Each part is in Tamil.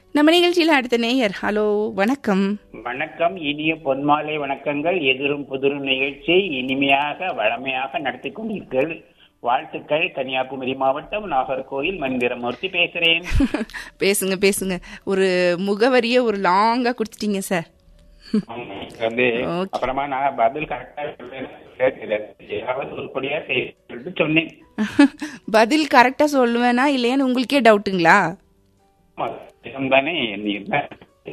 நம்ம நிகழ்ச்சியில் அடுத்த நேயர் ஹலோ வணக்கம் வணக்கம் இனிய பொன்மாலை வணக்கங்கள் எதிரும் புதிரும் நிகழ்ச்சி இனிமையாக வளமையாக நடத்தி கொண்டீர்கள் வாழ்த்துக்கள் கன்னியாகுமரி மாவட்டம் நாகர்கோயில் மந்திரமூர்த்தி பேசுறேன் பேசுங்க பேசுங்க ஒரு முகவரியை ஒரு லாங்கா கொடுத்துட்டீங்க சார் வந்து Okay. அப்புறமா நான் பதில் கரெக்டா சொல்றேன் ஏதாவது உருப்படியா செய்து சொன்னேன் பதில் கரெக்டா சொல்லுவேனா இல்லையான்னு உங்களுக்கே டவுட்டுங்களா ஆமா, நிஜம் தானே நீ என்ன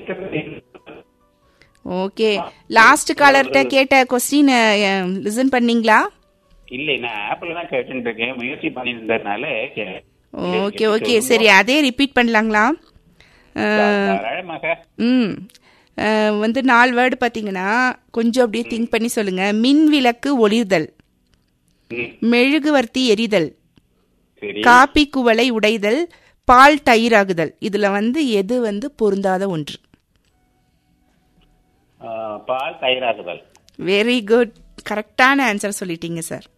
ஓகே லாஸ்ட் காலர்கிட்ட கேட்ட கொஸ்டின் லிசன் பண்ணீங்களா இல்லை நான் ஆப்பிள் தான் கேட்டுட்டு இருக்கேன் முயற்சி பண்ணியிருந்ததுனால கே- ஓகே ஓகே சரி அதே ரிப்பீட் பண்ணலாங்களா அஹ், தாராளமாக ம் அஹ், வந்து நாலு வேர்டு பார்த்தீங்கன்னா கொஞ்சம் அப்படியே திங்க் பண்ணி சொல்லுங்க மின் விளக்கு ஒளிர்தல் ம், மெழுகுவர்த்தி எரிதல் சரி காப்பி குவளை உடைதல் பால் தயிராகுதல் இதுல வந்து எது வந்து பொருந்தாத ஒன்று ஆ, பால் தயிராகுதல் வெரி குட் கரெக்டான ஆன்சர் சொல்லிட்டீங்க சார்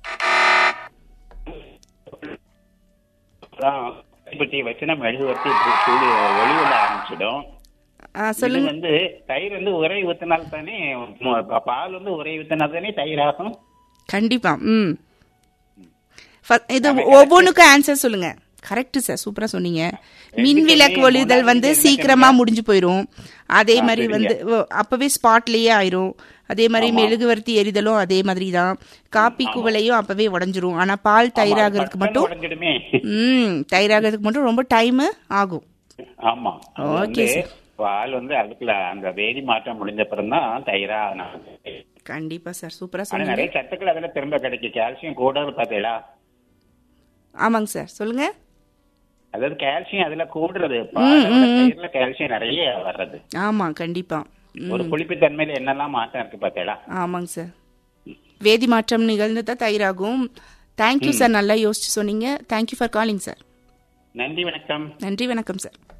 அப்புறம் தீப்பெட்டியை வச்சு நம்ம மெழுகுவர்த்தி இப்படி சூடு ஒளி விட ஆரம்பிச்சிடும் ஆ, இது சொல்லுங்க வந்து தயிர் வந்து உரை ஊத்தினால் தானே மு- பால் வந்து உரை ஊத்தினால் தானே தயிர் ஆகும் கண்டிப்பா ம் ஃப- இது ஒவ்வொன்றுக்கும் ஆன்சர் சொல்லுங்க கரெக்ட் சார் சூப்பரா சொன்னீங்க மின் விளக்கு சொன்னீங்க, ஒளிதல் மூணாவது வந்து என்ன சீக்கிரமா முடிஞ்சு போயிரும் அதே ஆ, மாதிரி சரிங்க. வந்து ஓ, அப்பவே ஸ்பாட்லயே ஆயிரும் அதே மாதிரி மெழுகுவர்த்தி எரிதலும் அதே மாதிரி தான் காப்பி குவளையும் அப்பவே உடஞ்சிரும் ஆனா பால் தயிராகிறதுக்கு ஆமா, மட்டும் பட்டுன்னு உடைஞ்சிடுமே ம் தயிராகிறதுக்கு மட்டும் ரொம்ப டைம் ஆகும் ஆமா அது Okay, வந்து sir. பால் வந்து அதுக்குள்ள அந்த வேதி மாற்றம் முடிஞ்ச அப்புறம் தான் தயிரா ஆனது. கண்டிப்பா சார் சூப்பரா ஆனா சொன்னீங்க நிறைய சத்துக்கள் அதுல திரும்ப கிடைக்கும் கால்சியம் கூட பாத்தீங்களா ஆமாங்க சார் சொல்லுங்க அதாவது கால்சியம் அதுல கூடுறது பாலை விட தயிர்ல கால்சியம் நிறைய வர்றது ஆமா கண்டிப்பா ம், ஒரு புளிப்பு தன்மையில என்னெல்லாம் மாற்றம் இருக்கு பாத்தீங்களா ஆமாங்க சார் வேதி மாற்றம் நிகழ்ந்து தான் தயிராகும் தேங்க்யூ சார் நல்லா யோசிச்சு சொன்னீங்க தேங்க்யூ ஃபார் காலிங் சார் நன்றி வணக்கம் நன்றி வணக்கம் சார்